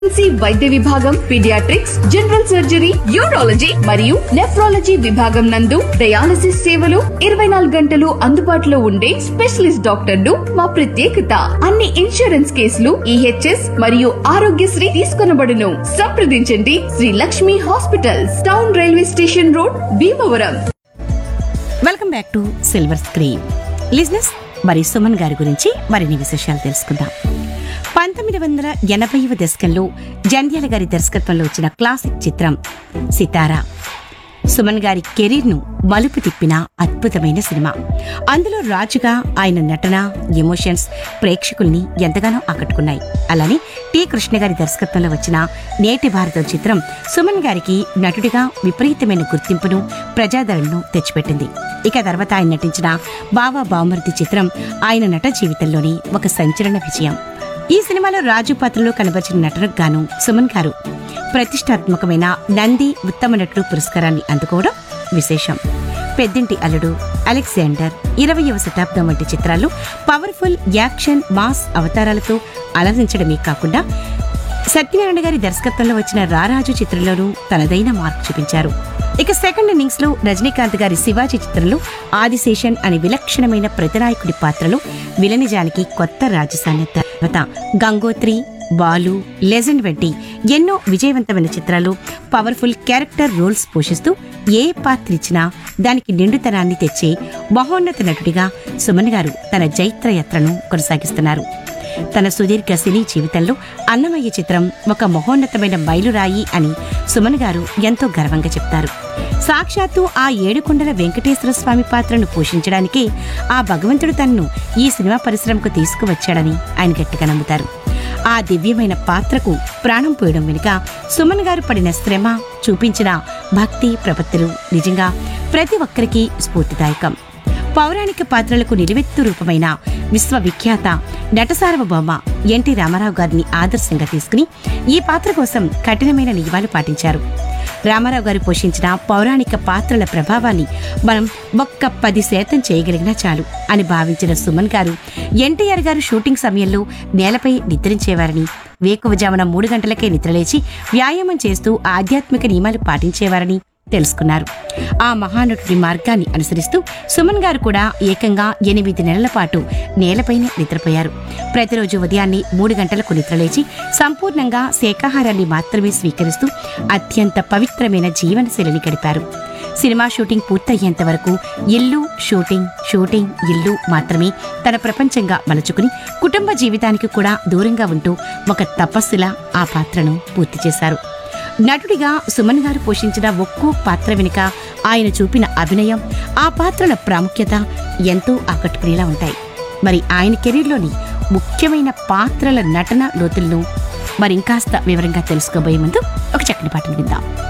emergency వైద్య విభాగం paediatrics general surgery urology మరియు నెఫ్రాలజీ విభాగం నందు డయాలసిస్ సేవలు ఇరవై నాలుగు గంటలు అందుబాటులో ఉండే స్పెషలిస్ట్ డాక్టర్లు మా ప్రత్యేకత అన్ని ఇన్సూరెన్స్ కేసులు ఈహెచ్ఎస్ మరియు ఆరోగ్యశ్రీ తీసుకొనబడును సంప్రదించండి Shri Lakshmi hospitals town railway station road Bhimavaram welcome back to silver screen listeners మరి సుమన్ గారి గురించి మరిన్ని విశేషాలు తెలుసుకుందాం పంతొమ్మిది వందల ఎనభైవ దశకంలో జంధ్యాల గారి దర్శకత్వంలో వచ్చిన క్లాసిక్ చిత్రం సితారా సుమన్ గారి కెరీర్ ను మలుపు తిప్పిన అద్భుతమైన సినిమా అందులో రాజుగా ఆయన నటన ఎమోషన్స్ ప్రేక్షకుల్ని ఎంతగానో ఆకట్టుకున్నాయి అలానే టి కృష్ణ గారి దర్శకత్వంలో వచ్చిన నేటి భారతం చిత్రం సుమన్ గారికి నటుడిగా విపరీతమైన గుర్తింపును ప్రజాదరణను తెచ్చిపెట్టింది ఇక తర్వాత ఆయన నటించిన బావా బావమరిది చిత్రం ఆయన నట జీవితంలోని ఒక సంచలన విజయం ఈ సినిమాలో రాజు పాత్రలో కనబరిచిన నటనకు గాను సుమన్ గారు ప్రతిష్టాత్మకమైన నంది ఉత్తమ నటుడు పురస్కారాన్ని అందుకోవడం విశేషం పెద్దింటి అల్లుడు అలెగ్జాండర్ ఇరవయవ శతాబ్దం వంటి చిత్రాలు పవర్ఫుల్ యాక్షన్ మాస్ అవతారాలతో అలరించడమే కాకుండా సత్యనారాయణ గారి దర్శకత్వంలో వచ్చిన రారాజు చిత్రంలోనూ తనదైన మార్క్ చూపించారు ఇక సెకండ్ ఇన్నింగ్స్ లో రజనీకాంత్ గారి శివాజీ చిత్రంలో ఆదిశేషన్ అనే విలక్షణమైన ప్రతినాయకుడి పాత్రలో విలనిజానికి కొత్త రాజసాన్ని తర్వాత గంగోత్రి బాలు లెజెండ్ వంటి ఎన్నో విజయవంతమైన చిత్రాలు పవర్ఫుల్ క్యారెక్టర్ రోల్స్ పోషిస్తూ ఏ పాత్ర ఇచ్చినా దానికి నిండుతనాన్ని తెచ్చే మహోన్నత నటుడిగా సుమన్ గారు తన జైత్రయాత్రను కొనసాగిస్తున్నారు తన సుదీర్ఘ సినీ జీవితంలో అన్నమయ్య చిత్రం ఒక మహోన్నతమైన మైలురాయి అని సుమన్ గారు ఎంతో గర్వంగా చెప్తారు సాక్షాత్తు ఆ ఏడుకొండల వెంకటేశ్వర స్వామి పాత్రను పోషించడానికే ఆ భగవంతుడు తనను ఈ సినిమా పరిశ్రమకు తీసుకువచ్చాడని ఆయన గట్టిగా నమ్ముతారు ఆ దివ్యమైన పాత్రకు ప్రాణం పోయడం వెనుక సుమన్ గారు పడిన శ్రమ చూపించిన భక్తి ప్రపత్తులు నిజంగా ప్రతి ఒక్కరికి స్ఫూర్తిదాయకం పౌరాణిక పాత్రలకు నిలువెత్తు రూపమైన విశ్వవిఖ్యాత నటసార్వభౌమ ఎన్టీ రామారావు గారిని ఆదర్శంగా తీసుకుని ఈ పాత్ర కోసం కఠినమైన నియమాలు పాటించారు రామారావు గారు పోషించిన పౌరాణిక పాత్రల ప్రభావాన్ని మనం ఒక్క పది శాతం చేయగలిగినా చాలు అని భావించిన సుమన్ గారు ఎన్టీఆర్ గారు షూటింగ్ సమయంలో నేలపై నిద్రించేవారని వేకువజామున మూడు గంటలకే నిద్రలేచి వ్యాయామం చేస్తూ ఆధ్యాత్మిక నియమాలు పాటించేవారని తెలుసుకున్నారు ఆ మహానటుడి మార్గాన్ని అనుసరిస్తూ సుమన్ గారు కూడా ఏకంగా ఎనిమిది నెలల పాటు నేలపైనే నిద్రపోయారు ప్రతిరోజు ఉదయాన్నే మూడు గంటలకు నిద్రలేచి సంపూర్ణంగా శాకాహారాన్ని మాత్రమే స్వీకరిస్తూ అత్యంత పవిత్రమైన జీవనశైలిని గడిపారు సినిమా షూటింగ్ పూర్తయ్యేంత వరకు ఇల్లు షూటింగ్ షూటింగ్ ఇల్లు మాత్రమే తన ప్రపంచంగా మలుచుకుని కుటుంబ జీవితానికి కూడా దూరంగా ఉంటూ ఒక తపస్సులా ఆ పాత్రను పూర్తి చేశారు నటుడిగా సుమన్ గారు పోషించిన ఒక్కో పాత్ర వెనుక ఆయన చూపిన అభినయం ఆ పాత్రల ప్రాముఖ్యత ఎంతో ఆకట్టుకునేలా ఉంటాయి మరి ఆయన కెరీర్లోని ముఖ్యమైన పాత్రల నటన లోతులను మరి ఇంకాస్త వివరంగా తెలుసుకోబోయే ముందు ఒక చక్కని పాటను విందాం